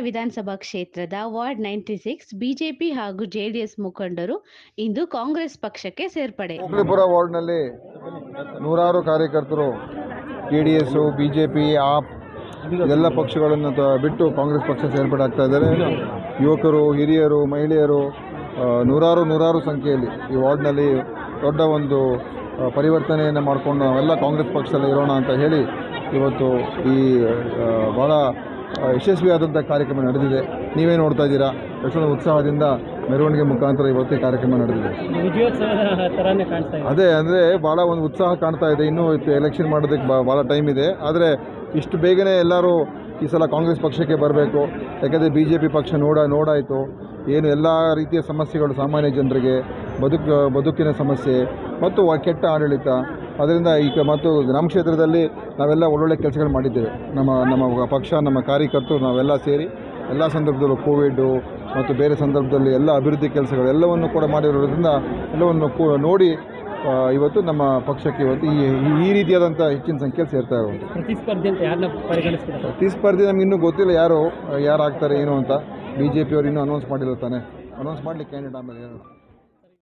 ವಿಧಾನಸಭಾ ಕ್ಷೇತ್ರದ ward ninety six BJP ಹಾಗೂ ಜೆಡಿಎಸ್ ಮುಖಂಡರು ಇಂದು ಕಾಂಗ್ರೆಸ್ ಪಕ್ಷಕ್ಕೆ ಸೇರ್ಪಡೆ ಹುಬ್ಳಿಪುರ ವಾರ್ಡ್ನಲ್ಲಿ ನೂರಾರು ಕಾರ್ಯಕರ್ತರು J D S B J P AAP ಇದೆಲ್ಲ ಪಕ್ಷಗಳನ್ನು ತ- ಬಿಟ್ಟು ಕಾಂಗ್ರೆಸ್ ಪಕ್ಷ ಸೇರ್ಪಡೆ ಆಗ್ತಾ ಇದ್ದಾರೆ ಯುವಕರು ಹಿರಿಯರು ಮಹಿಳೆಯರು ಆ, ನೂರಾರು ನೂರಾರು ಸಂಖ್ಯೆಯಲ್ಲಿ ಈ ವಾರ್ಡ್ನಲ್ಲಿ ದೊಡ್ಡ ಒಂದು ಆ, ಪರಿವರ್ತನೆಯನ್ನು ಮಾಡಿಕೊಂಡು ನಾವೆಲ್ಲ ಕಾಂಗ್ರೆಸ್ ಪಕ್ಷದಲ್ಲಿ ಇರೋಣ ಅಂತ ಹೇಳಿ ಇವತ್ತು ಈ ಆ, ಭಾಳ ಆ, ಯಶಸ್ವಿಯಾದಂಥ ಕಾರ್ಯಕ್ರಮ ನಡೆದಿದೆ ನೀವೇ ನೋಡ್ತಾ ಇದ್ದೀರಾ ಎಷ್ಟೊಂದು ಉತ್ಸಾಹದಿಂದ ಮೆರವಣಿಗೆ ಮುಖಾಂತರ ಇವತ್ತು ಈ ಕಾರ್ಯಕ್ರಮ ನಡೆದಿದೆ ವಿಜಯೋತ್ಸವದ ತರಾನೇ ಕಾಣಿಸ್ತಾ ಇದೆ ಅದೇ ಅಂದರೆ ಭಾಳ ಒಂದು ಉತ್ಸಾಹ ಕಾಣ್ತಾ ಇದೆ ಇನ್ನೂ ಎಲೆಕ್ಷನ್ ಮಾಡೋದಕ್ಕೆ ಬಾ ಭಾಳ ಟೈಮ್ ಇದೆ ಆದರೆ ಇಷ್ಟು ಬೇಗನೆ ಎಲ್ಲರೂ ಈ ಸಲ ಕಾಂಗ್ರೆಸ್ ಪಕ್ಷಕ್ಕೆ ಬರಬೇಕು ಯಾಕಂದರೆ ಬಿ ಜೆ ಪಿ ಪಕ್ಷ ನೋಡ ನೋಡಾಯಿತು ಏನು ಎಲ್ಲ ರೀತಿಯ ಸಮಸ್ಯೆಗಳು ಸಾಮಾನ್ಯ ಜನರಿಗೆ ಬದುಕು ಬದುಕಿನ ಸಮಸ್ಯೆ ಮತ್ತು ವ- ಕೆಟ್ಟ ಆಡಳಿತ ಅದರಿಂದ ಈಗ ಮತ್ತು ಗ್ರಾಮ ಕ್ಷೇತ್ರದಲ್ಲಿ ನಾವೆಲ್ಲ ಒಳ್ಳೊಳ್ಳೆ ಕೆಲಸಗಳು ಮಾಡಿದ್ದೇವೆ ನಮ್ಮ ನಮ್ಮ ಪಕ್ಷ ನಮ್ಮ ಕಾರ್ಯಕರ್ತರು ನಾವೆಲ್ಲ ಸೇರಿ ಎಲ್ಲ ಸಂದರ್ಭದಲ್ಲೂ ಕೋವಿಡ್ಡು ಮತ್ತು ಬೇರೆ ಸಂದರ್ಭದಲ್ಲಿ ಎಲ್ಲ ಅಭಿವೃದ್ಧಿ ಕೆಲಸಗಳು ಎಲ್ಲವನ್ನು ಕೂಡ ಮಾಡಿರೋದ್ರಿಂದ ಎಲ್ಲವನ್ನು ಕೂ- ನೋಡಿ ಆ, ಇವತ್ತು ನಮ್ಮ ಪಕ್ಷಕ್ಕೆ ಇವತ್ತು ಈ ಈ ರೀತಿಯಾದಂಥ ಹೆಚ್ಚಿನ ಸಂಖ್ಯೆಯಲ್ಲಿ ಸೇರ್ತಾ ಇರೋದು ಪ್ರತಿಸ್ಪರ್ಧಿ ಅಂತ ಯಾರನ್ನ ಪರಿಗಣಿಸ್ತೀರಾ ಪ್ರತಿಸ್ಪರ್ಧಿ ನಮ್ಗೆ ಇನ್ನೂ ಗೊತ್ತಿಲ್ಲ ಯಾರು ಯಾರು ಆಗ್ತಾರೆ ಏನು ಅಂತ ಬಿ ಜೆ ಪಿಯವರು ಇನ್ನೂ ಅನೌನ್ಸ್ ಮಾಡಿಲ್ಲ ತಾನೆ ಅನೌನ್ಸ್ ಮಾಡಲಿ ಕ್ಯಾಂಡಿಡೇಟ್ ಆಮೇಲೆ ಹೇಳೋಣ